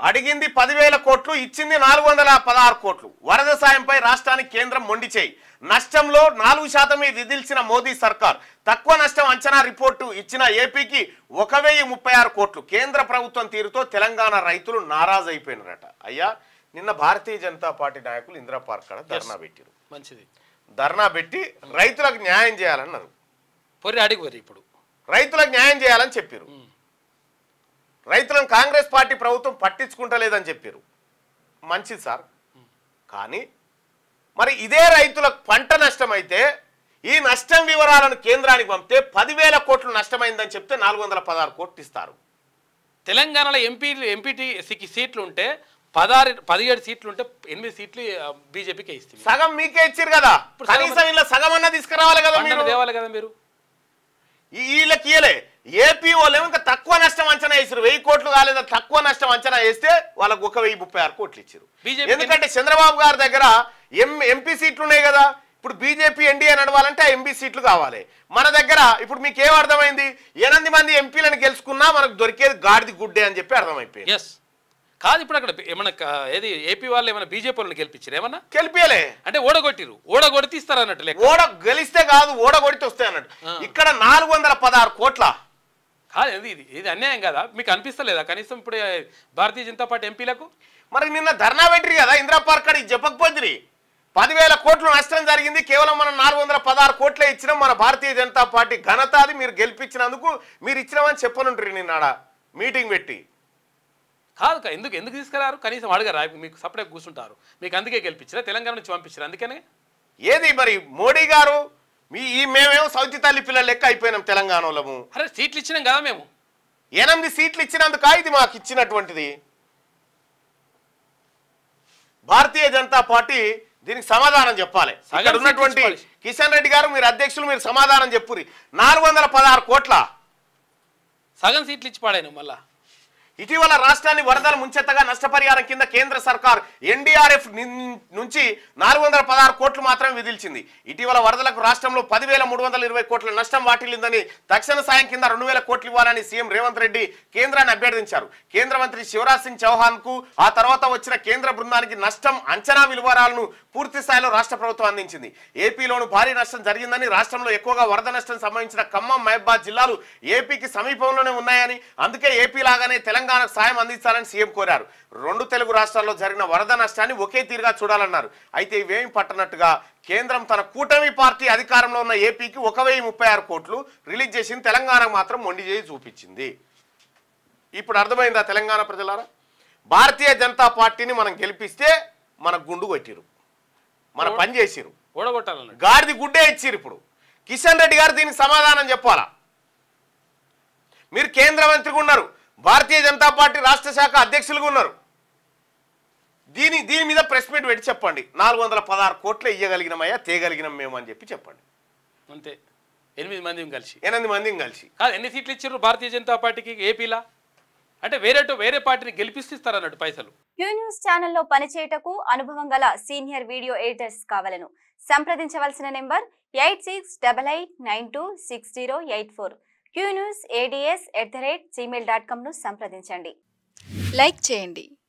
అడిగింది పదివేల కోట్లు ఇచ్చింది నాలుగు వందల పదహారు కోట్లు వరద సాయంపై రాష్ట్రానికి కేంద్రం మొండి చేయి నష్టంలో నాలుగు శాతమే విధిల్చిన మోదీ సర్కార్ తక్కువ నష్టం అంచనా రిపోర్టు ఇచ్చిన ఏపీకి ఒక వెయ్యి ముప్పై ఆరు కోట్లు కేంద్ర ప్రభుత్వం తీరుతో తెలంగాణ రైతులు నారాజు అయిపోయినారట అయ్యా నిన్న భారతీయ జనతా పార్టీ నాయకులు ఇందిరా పార్క్ కాడ ధర్నా పెట్టారు మంచిది ధర్నా పెట్టి రైతులకు న్యాయం చేయాలన్నారు పొర్రి అడిగి వరి ఇప్పుడు రైతులకు న్యాయం చేయాలని చెప్పారు ఉమ్. రైతులను కాంగ్రెస్ పార్టీ ప్రభుత్వం పట్టించుకుంటలేదని చెప్పారు మంచిది సార్ కానీ మరి ఇదే రైతులకు పంట నష్టమైతే ఈ నష్టం వివరాలను కేంద్రానికి పంపితే పదివేల కోట్లు నష్టమైందని చెప్తే నాలుగు వందల పదహారు కోట్లు ఇస్తారు తెలంగాణలో ఎంపీ ఎంపీటీ సీట్లు ఉంటే పదహారు పదిహేడు సీట్లు ఉంటే ఎనిమిది సీట్లు బీజేపీకి ఇస్తుంది సగం మీకే ఇచ్చారు కదా ఇప్పుడు సగం- కనీసం ఇలా సగం అన్నా తీసుకురావాలి కదా మీరు పంటలు తేవాలి కదా మీరు ఈ- వీళ్ళకి ఇయలే ఏపీ వాళ్ళు ఏమో ఇంకా తక్కువ నష్టం అంచనా వేసారు వెయ్యి కోట్లు కాలేదా తక్కువ నష్టం అంచనా వేస్తే వాళ్ళకు ఒక వెయ్యి ముప్పై ఆరు కోట్లు ఇచ్చారు BJP ఎందుకంటే చంద్రబాబు గారి దగ్గర ఎం ఎంపీ సీట్లు ఉన్నాయి కదా ఇప్పుడు బీజేపీ ఎన్డీఏ నడవాలంటే ఆ ఎంపీ సీట్లు కావాలి మన దగ్గర ఇప్పుడు మీకు ఏం అర్థమైంది ఎనిమిది మంది ఎంపీలను గెలుచుకున్నా మనకు దొరికేది గాడిది గుడ్డే అని చెప్పి అర్థమైపోయింది ఎస్ కాదు ఇప్పుడు అక్కడ ఏమన్నా క- ఏది ఏపీ వాళ్ళు ఏమైనా బీజేపీ వాళ్ళని గెలిపించారు ఏమన్నా గెలిపియలే అంటే ఓడగొట్టిరు ఓడగొడితే ఇస్తారు అన్నట్టు లెక్క ఓడ గెలిస్తే కాదు ఓడ కొడితే వస్తాయి అన్నట్టు ఆ. ఇక్కడ నాలుగు వందల పదహారు కోట్ల కాదు ఇది ఇది ఇది అన్యాయం కదా మీకు అనిపిస్తలేదా కనీసం ఇప్పుడు ఏ, భారతీయ జనతా పార్టీ ఎంపీలకు మరి నిన్న ధర్నా పెట్టిరు కదా ఇందిరా పార్క్ కాడ ఇది చెప్పకపోతుంది పదివేల కోట్లు నష్టం జరిగింది కేవలం మనం నాలుగు వందల పదహారు కోట్లే ఇచ్చినాం మన భారతీయ జనతా పార్టీ ఘనత అది మీరు గెలిపించినందుకు మీరు ఇచ్చినామని చెప్పనుంటారు నిన్నాడ మీటింగ్ పెట్టి కాదు కా- ఎందుకు ఎందుకు తీసుకురారు కనీసం అడగరా మీకు సపరేట్ కూర్చుంటారు మీకు అందుకే గెలిపించారా తెలంగాణ నుంచి పంపించారు అందుకనే ఏది మరి మోడీ గారు మీ ఈ మేమేమో సౌతి తల్లి పిల్లల లెక్క అయిపోయినాం తెలంగాణలోము అరే సీట్లు ఇచ్చినాం కదా మేము ఎనిమిది సీట్లు ఇచ్చినందుక ఇది మాకు ఇచ్చినటువంటిది భారతీయ జనతా పార్టీ దీనికి సమాధానం చెప్పాలి సగం ఇక్కడ సీట్లు ఉన్నటువంటి ఇచ్చుకోవాలి. కిషన్ రెడ్డి గారు మీరు అధ్యక్షులు మీరు సమాధానం చెప్పురి నాలుగు వందల పదహారు కోట్ల సగం సీట్లు ఇచ్చి పాడాను మళ్ళా ఇటీవల రాష్ట్రాన్ని వరదలు ముంచెత్తగా నష్టపరిహారం కింద కేంద్ర సర్కార్ ఎన్డీఆర్ఎఫ్ నుంచి నాలుగు వందల పదహారు కోట్లు మాత్రమే విధిల్చింది ఇటీవల వరదలకు రాష్ట్రంలో పదివేల మూడు వందల ఇరవై కోట్ల నష్టం వాటిల్లిందని తక్షణ సాయం కింద రెండు వేల కోట్లు ఇవ్వాలని సీఎం రేవంత్ రెడ్డి కేంద్రాన్ని అభ్యర్థించారు కేంద్ర మంత్రి శివరాజ్ సింగ్ చౌహాన్ కు ఆ తర్వాత వచ్చిన కేంద్ర బృందానికి నష్టం అంచనా విలువరాలను పూర్తి స్థాయిలో రాష్ట్ర ప్రభుత్వం అందించింది ఏపీలోను భారీ నష్టం జరిగిందని రాష్ట్రంలో ఎక్కువగా వరద నష్టం సంభవించిన ఖమ్మం మహబాద్ జిల్లాలు ఏపీకి సమీపంలోనే ఉన్నాయని అందుకే ఏపీ లాగానే తెలంగాణకు సాయం అందించాలని సీఎం కోరారు రెండు తెలుగు రాష్ట్రాల్లో జరిగిన వరద నష్టాన్ని ఒకే తీరుగా చూడాలన్నారు అయితే ఇవేమి పట్టనట్టుగా కేంద్రం తన కూటమి పార్టీ అధికారంలో ఉన్న ఏపీకి ఒక వెయ్యి ముప్పై ఆరు కోట్లు రిలీజ్ చేసింది తెలంగాణకు మాత్రం మొండి చేసి చూపించింది ఇప్పుడు అర్థమైందా తెలంగాణ ప్రజలారా భారతీయ జనతా పార్టీని మనం గెలిపిస్తే మన గుండు కొట్టిరు మన పని చేసిరు ఓడగొట్టాలన్నట్టు గాడిది గుడ్డే ఇచ్చిరు ఇప్పుడు కిషన్ రెడ్డి గారు దీనికి సమాధానం చెప్పాలా మీరు కేంద్ర మంత్రిగా ఉన్నారు భారతీయ జనతా పార్టీ రాష్ట్ర శాఖ అధ్యక్షులుగా ఉన్నారు దీని దీని మీద ప్రెస్ మీట్ పెట్టి చెప్పండి నాలుగు వందల పదహారు కోట్లు ఇయ్యగలిగినామయ్యా తేగలిగినాం మేము అని చెప్పి చెప్పండి అంతే ఎనిమిది మంది కలిసి ఎనిమిది మందిని కలిసి కాదు ఎన్ని సీట్లు ఇచ్చారు భారతీయ జనతా పార్టీకి ఏపీలా అంటే వేరే వేరే పార్టీని గెలిపిస్తారు అన్నట్టు పైసలు క్యూ న్యూస్ ఛానల్లో పనిచేయటకు అనుభవం గల సీనియర్ వీడియో ఎడిటర్స్ కావాలను సంప్రదించవలసిన number eight six double eight nine two six zero eight four Q news ads at the rate Gmail dot కామ్ను సంప్రదించండి లైక్ చేయండి